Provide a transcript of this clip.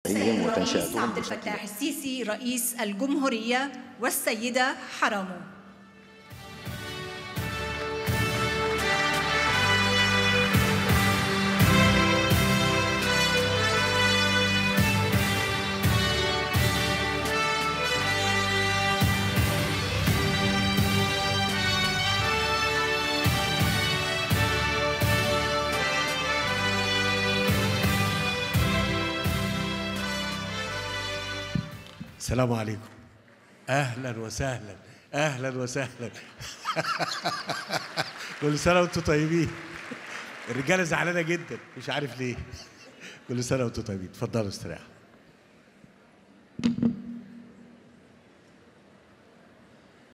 السيد الرئيس وتنشئتهم عبد الفتاح السيسي رئيس الجمهورية والسيدة حرمو السلام عليكم اهلا وسهلا اهلا وسهلا كل سنه وانتم طيبين الرجاله زعلانه جدا مش عارف ليه كل سنه وانتم طيبين اتفضلوا استريحوا